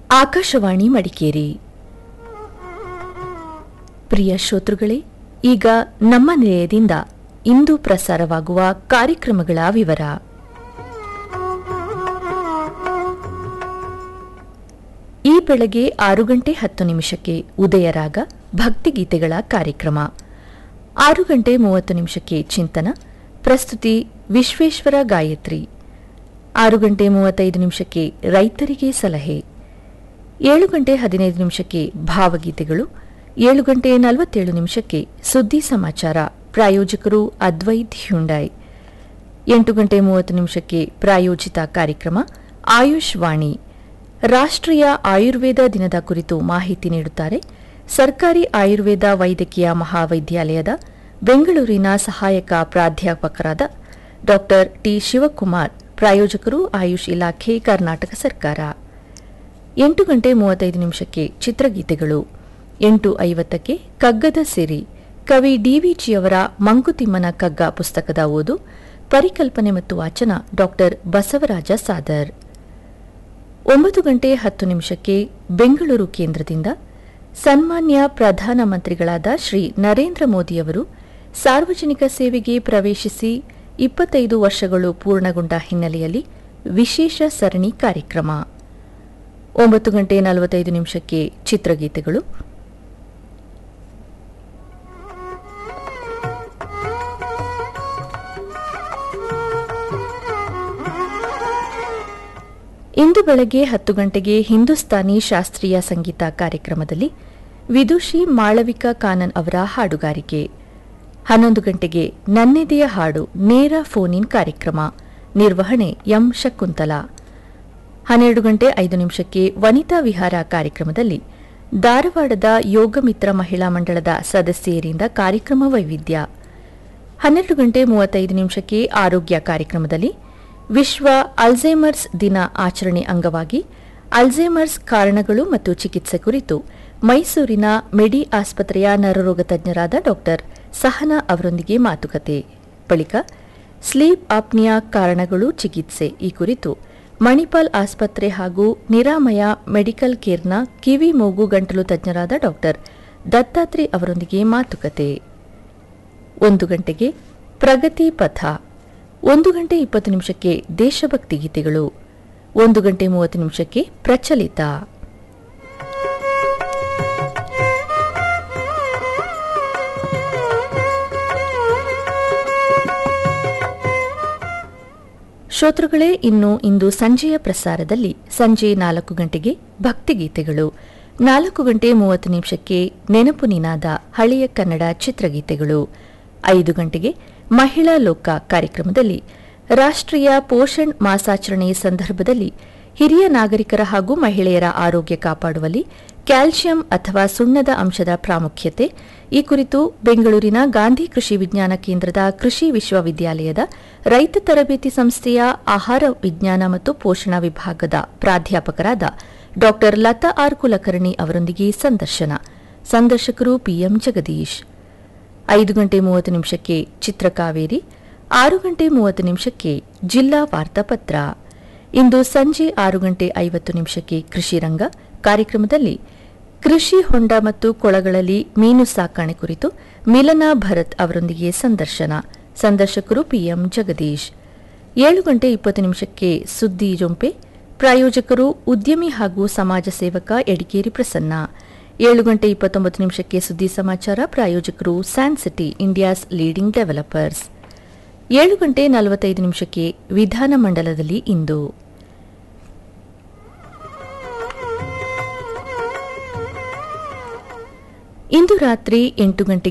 ಆಕಾಶವಾಣಿ ಮಡಿಕೇರಿ ಪ್ರಿಯ ಶ್ರೋತೃಗಳೇ ಈಗ ನಮ್ಮ ನಿಲಯದಿಂದ ಇಂದು ಪ್ರಸಾರವಾಗುವ ಕಾರ್ಯಕ್ರಮಗಳ ವಿವರ ಈ ಬೆಳಗ್ಗೆ ಆರು ಗಂಟೆ ಹತ್ತು ನಿಮಿಷಕ್ಕೆ ಉದಯರಾಗ ಭಕ್ತಿಗೀತೆಗಳ ಕಾರ್ಯಕ್ರಮ ಆರು ಗಂಟೆ ಮೂವತ್ತು ನಿಮಿಷಕ್ಕೆ ಚಿಂತನ ಪ್ರಸ್ತುತಿ ವಿಶ್ವೇಶ್ವರ ಗಾಯತ್ರಿ ಆರು ಗಂಟೆ ಮೂವತ್ತೈದು ನಿಮಿಷಕ್ಕೆ ರೈತರಿಗೆ ಸಲಹೆ ಏಳು ಗಂಟೆ ಹದಿನೈದು ನಿಮಿಷಕ್ಕೆ ಭಾವಗೀತೆಗಳು ಏಳು ಗಂಟೆ ನಲವತ್ತೇಳು ನಿಮಿಷಕ್ಕೆ ಸುದ್ದಿ ಸಮಾಚಾರ ಪ್ರಾಯೋಜಕರು ಅದ್ವೈತ್ ಹ್ಯುಂಡಾಯ್ ಎಂಟು ಗಂಟೆ ಮೂವತ್ತು ನಿಮಿಷಕ್ಕೆ ಪ್ರಾಯೋಜಿತ ಕಾರ್ಯಕ್ರಮ ಆಯುಷ್ ವಾಣಿ ರಾಷ್ಟ್ರೀಯ ಆಯುರ್ವೇದ ದಿನದ ಕುರಿತು ಮಾಹಿತಿ ನೀಡುತ್ತಾರೆ ಸರ್ಕಾರಿ ಆಯುರ್ವೇದ ವೈದ್ಯಕೀಯ ಮಹಾವಿದ್ಯಾಲಯದ ಬೆಂಗಳೂರಿನ ಸಹಾಯಕ ಪ್ರಾಧ್ಯಾಪಕರಾದ ಡಾ ಟಿ ಶಿವಕುಮಾರ್ ಪ್ರಾಯೋಜಕರು ಆಯುಷ್ ಇಲಾಖೆ ಕರ್ನಾಟಕ ಸರ್ಕಾರ ಎಂಟು ಗಂಟೆ ಮೂವತ್ತೈದು ನಿಮಿಷಕ್ಕೆ ಚಿತ್ರಗೀತೆಗಳು ಎಂಟು ಐವತ್ತಕ್ಕೆ ಕಗ್ಗದ ಸಿರಿ ಕವಿ ಡಿವಿಜಿಯವರ ಮಂಕುತಿಮ್ಮನ ಕಗ್ಗ ಪುಸ್ತಕದ ಓದು ಪರಿಕಲ್ಪನೆ ಮತ್ತು ವಾಚನ ಡಾ ಬಸವರಾಜ ಸಾದರ್ ಒಂಬತ್ತು ಗಂಟೆ ಹತ್ತು ನಿಮಿಷಕ್ಕೆ ಬೆಂಗಳೂರು ಕೇಂದ್ರದಿಂದ ಸನ್ಮಾನ್ಯ ಪ್ರಧಾನಮಂತ್ರಿಗಳಾದ ಶ್ರೀ ನರೇಂದ್ರ ಮೋದಿಯವರು ಸಾರ್ವಜನಿಕ ಸೇವೆಗೆ ಪ್ರವೇಶಿಸಿ ಇಪ್ಪತ್ತೈದು ವರ್ಷಗಳು ಪೂರ್ಣಗೊಂಡ ಹಿನ್ನೆಲೆಯಲ್ಲಿ ವಿಶೇಷ ಸರಣಿ ಕಾರ್ಯಕ್ರಮ ಒಂಬತ್ತು ಗಂಟೆ ನಲವತ್ತೈದು ನಿಮಿಷಕ್ಕೆ ಚಿತ್ರಗೀತೆಗಳು ಇಂದು ಬೆಳಗ್ಗೆ ಹತ್ತು ಗಂಟೆಗೆ ಹಿಂದೂಸ್ತಾನಿ ಶಾಸ್ತ್ರೀಯ ಸಂಗೀತ ಕಾರ್ಯಕ್ರಮದಲ್ಲಿ ವಿದುಷಿ ಮಾಳವಿಕಾ ಕಾನನ್ ಅವರ ಹಾಡುಗಾರಿಕೆ ಹನ್ನೊಂದು ಗಂಟೆಗೆ ನನ್ನೆದೆಯ ಹಾಡು ನೇರ ಫೋನ್ ಇನ್ ಕಾರ್ಯಕ್ರಮ ನಿರ್ವಹಣೆ ಎಂ ಶಕುಂತಲಾ ಹನ್ನೆರಡು ಗಂಟೆ ಐದು ನಿಮಿಷಕ್ಕೆ ವನಿತಾ ವಿಹಾರ ಕಾರ್ಯಕ್ರಮದಲ್ಲಿ ಧಾರವಾಡದ ಯೋಗಮಿತ್ರ ಮಹಿಳಾ ಮಂಡಳದ ಸದಸ್ಯರಿಂದ ಕಾರ್ಯಕ್ರಮ ವೈವಿಧ್ಯ ಹನ್ನೆರಡು ಗಂಟೆ ಮೂವತ್ತೈದು ನಿಮಿಷಕ್ಕೆ ಆರೋಗ್ಯ ಕಾರ್ಯಕ್ರಮದಲ್ಲಿ ವಿಶ್ವ ಅಲ್ಝೈಮರ್ಸ್ ದಿನ ಆಚರಣೆ ಅಂಗವಾಗಿ ಅಲ್ಝೈಮರ್ಸ್ ಕಾರಣಗಳು ಮತ್ತು ಚಿಕಿತ್ಸೆ ಕುರಿತು ಮೈಸೂರಿನ ಮೆಡಿ ಆಸ್ಪತ್ರೆಯ ನರರೋಗ ತಜ್ಞರಾದ ಡಾ ಸಹನಾ ಅವರೊಂದಿಗೆ ಮಾತುಕತೆ ಬಳಿಕ ಸ್ಲೀಪ್ ಆಪ್ನಿಯಾ ಕಾರಣಗಳು ಚಿಕಿತ್ಸೆ ಈ ಕುರಿತು ಮಣಿಪಾಲ್ ಆಸ್ಪತ್ರೆ ಹಾಗೂ ನಿರಾಮಯ ಮೆಡಿಕಲ್ ಕೇರ್ನ ಕಿವಿ ಮೂಗು ಗಂಟಲು ತಜ್ಞರಾದ ಡಾ ದತ್ತಾತ್ರಿ ಅವರೊಂದಿಗೆ ಮಾತುಕತೆ ಒಂದು ಗಂಟೆಗೆ ಪ್ರಗತಿ ಪಥ ಒಂದು ಗಂಟೆ ಇಪ್ಪತ್ತು ನಿಮಿಷಕ್ಕೆ ದೇಶಭಕ್ತಿ ಗೀತೆಗಳು ಒಂದು ಗಂಟೆ ಮೂವತ್ತು ನಿಮಿಷಕ್ಕೆ ಪ್ರಚಲಿತ ಶ್ರೋತೃಗಳೇ ಇನ್ನು ಇಂದು ಸಂಜೆಯ ಪ್ರಸಾರದಲ್ಲಿ ಸಂಜೆ ನಾಲ್ಕು ಗಂಟೆಗೆ ಭಕ್ತಿಗೀತೆಗಳು ನಾಲ್ಕು ಗಂಟೆ ಮೂವತ್ತು ನಿಮಿಷಕ್ಕೆ ನೆನಪು ನಿನಾದ ಹಳೆಯ ಕನ್ನಡ ಚಿತ್ರಗೀತೆಗಳು ಐದು ಗಂಟೆಗೆ ಮಹಿಳಾ ಲೋಕ ಕಾರ್ಯಕ್ರಮದಲ್ಲಿ ರಾಷ್ಟ್ರೀಯ ಪೋಷಣ್ ಮಾಸಾಚರಣೆ ಸಂದರ್ಭದಲ್ಲಿ ಹಿರಿಯ ನಾಗರಿಕರ ಹಾಗೂ ಮಹಿಳೆಯರ ಆರೋಗ್ಯ ಕಾಪಾಡುವಲ್ಲಿ ಕ್ಯಾಲ್ಸಿಯಂ ಅಥವಾ ಸುಣ್ಣದ ಅಂಶದ ಪ್ರಾಮುಖ್ಯತೆ ಈ ಕುರಿತು ಬೆಂಗಳೂರಿನ ಗಾಂಧಿ ಕೃಷಿ ವಿಜ್ಞಾನ ಕೇಂದ್ರದ ಕೃಷಿ ವಿಶ್ವವಿದ್ಯಾಲಯದ ರೈತ ತರಬೇತಿ ಸಂಸ್ಥೆಯ ಆಹಾರ ವಿಜ್ಞಾನ ಮತ್ತು ಪೋಷಣಾ ವಿಭಾಗದ ಪ್ರಾಧ್ಯಾಪಕರಾದ ಡಾ ಲತಾ ಆರ್ ಕುಲಕರ್ಣಿ ಅವರೊಂದಿಗೆ ಸಂದರ್ಶನ ಸಂದರ್ಶಕರು ಪಿಎಂ ಜಗದೀಶ್ ಐದು ಗಂಟೆ ಮೂವತ್ತು ನಿಮಿಷಕ್ಕೆ ಚಿತ್ರಕಾವೇರಿ ಆರು ಗಂಟೆ ಮೂವತ್ತು ನಿಮಿಷಕ್ಕೆ ಜಿಲ್ಲಾ ವಾರ್ತಾಪತ್ರ ಇಂದು ಸಂಜೆ ಆರು ಗಂಟೆ ಐವತ್ತು ನಿಮಿಷಕ್ಕೆ ಕೃಷಿ ರಂಗ ಕಾರ್ಯಕ್ರಮದಲ್ಲಿ ಕೃಷಿ ಹೊಂಡ ಮತ್ತು ಕೊಳಗಳಲ್ಲಿ ಮೀನು ಸಾಕಣೆ ಕುರಿತು ಮಿಲನಾ ಭರತ್ ಅವರೊಂದಿಗೆ ಸಂದರ್ಶನ ಸಂದರ್ಶಕರು ಪಿಎಂ ಜಗದೀಶ್ ಏಳು ಗಂಟೆ ಇಪ್ಪತ್ತು ನಿಮಿಷಕ್ಕೆ ಸುದ್ದಿ ಜೊಂಪೆ ಪ್ರಾಯೋಜಕರು ಉದ್ಯಮಿ ಹಾಗೂ ಸಮಾಜ ಸೇವಕ ಎಡಿಕೇರಿ ಪ್ರಸನ್ನ ಏಳು ಗಂಟೆ ಇಪ್ಪತ್ತೊಂಬತ್ತು ನಿಮಿಷಕ್ಕೆ ಸುದ್ದಿ ಸಮಾಚಾರ ಪ್ರಾಯೋಜಕರು San City India's leading developers ಏಳು ಗಂಟೆ ನಲವತ್ತೈದು ನಿಮಿಷಕ್ಕೆ ವಿಧಾನಮಂಡಲದಲ್ಲಿ ಇಂದು ಇಂದು ರಾತ್ರಿ ಎಂಟು ಗಂಟೆಗೆ